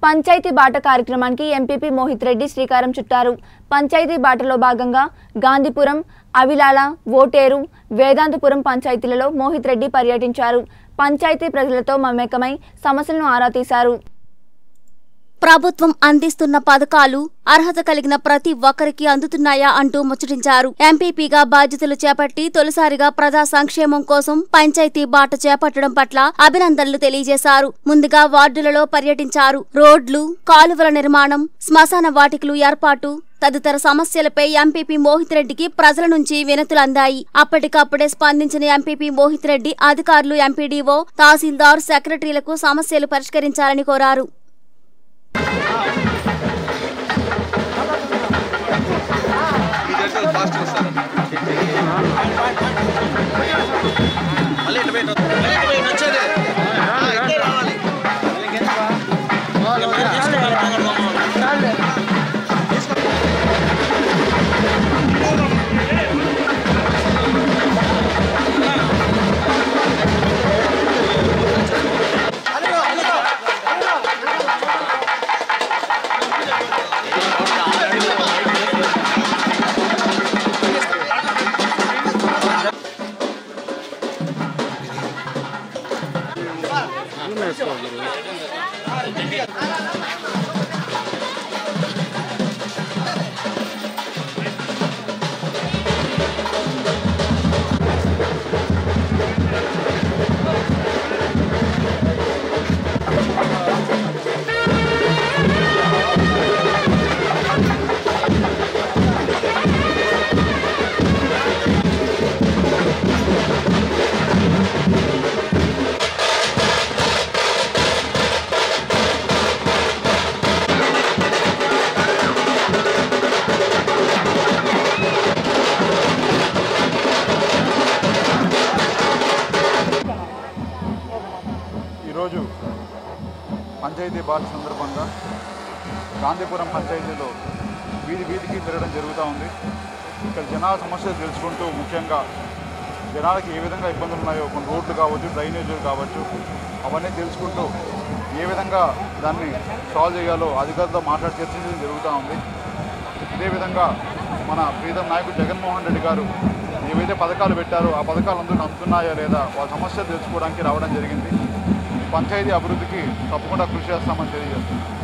పంచాయతీ బాట కార్యక్రమానికి ఎంపీపీ మోహిత్ రెడ్డి శ్రీకారం చుట్టారు పంచాయతీ బాటలో భాగంగా గాంధీపురం అవిలాల ఓటేరు వేదాంతపురం పంచాయతీలలో మోహిత్ రెడ్డి పర్యటించారు పంచాయతీ ప్రజలతో మమేకమై సమస్యలను ఆరా తీశారు ప్రభుత్వం అందిస్తున్న పథకాలు అర్హత కలిగిన ప్రతి ఒక్కరికి అందుతున్నాయా అంటూ ముచ్చటించారు ఎంపీపీగా బాధ్యతలు చేపట్టి తొలిసారిగా ప్రజా సంక్షేమం కోసం పంచాయతీ బాట చేపట్టడం పట్ల అభినందనలు తెలియజేశారు ముందుగా వార్డులలో పర్యటించారు రోడ్లు కాలువల నిర్మాణం శ్మశాన వాటికలు ఏర్పాటు తదితర సమస్యలపై ఎంపీపీ మోహిత్ రెడ్డికి ప్రజల నుంచి వినతులు అందాయి అప్పటికప్పుడే స్పందించిన ఎంపీపీ మోహిత్ రెడ్డి అధికారులు ఎంపీడీఓ తహసీల్దార్ సెక్రటరీలకు సమస్యలు పరిష్కరించాలని కోరారు ఈ దగ్గర ఫాస్ట్ వస్తారు మళ్ళీ ఇటు పోయి మళ్ళీ ఇటు పోయి వచ్చేది ఆ, ఇటే రావాలి ఈరోజు పంచాయతీ బాట సందర్భంగా గాంధీపురం పంచాయతీలో వీధి వీధికి తిరగడం జరుగుతూ ఉంది ఇక్కడ జనాల సమస్యలు తెలుసుకుంటూ ముఖ్యంగా జనాలకి ఏ విధంగా ఇబ్బందులు ఉన్నాయో కొన్ని రోడ్లు కావచ్చు డ్రైనేజీలు కావచ్చు అవన్నీ తెలుసుకుంటూ ఏ విధంగా దాన్ని సాల్వ్ చేయాలో అధికారులతో మాట్లాడి చర్చించడం జరుగుతూ ఉంది ఇదే విధంగా మన ప్రీతం నాయకుడు జగన్మోహన్ రెడ్డి గారు ఏవైతే పథకాలు పెట్టారో ఆ పథకాలు అందరూ అందుతున్నాయా లేదా వాళ్ళ సమస్యలు తెలుసుకోవడానికి రావడం జరిగింది పంచాయతీ అభివృద్ధికి తప్పకుండా కృషి చేస్తామని తెలియజేస్తున్నాం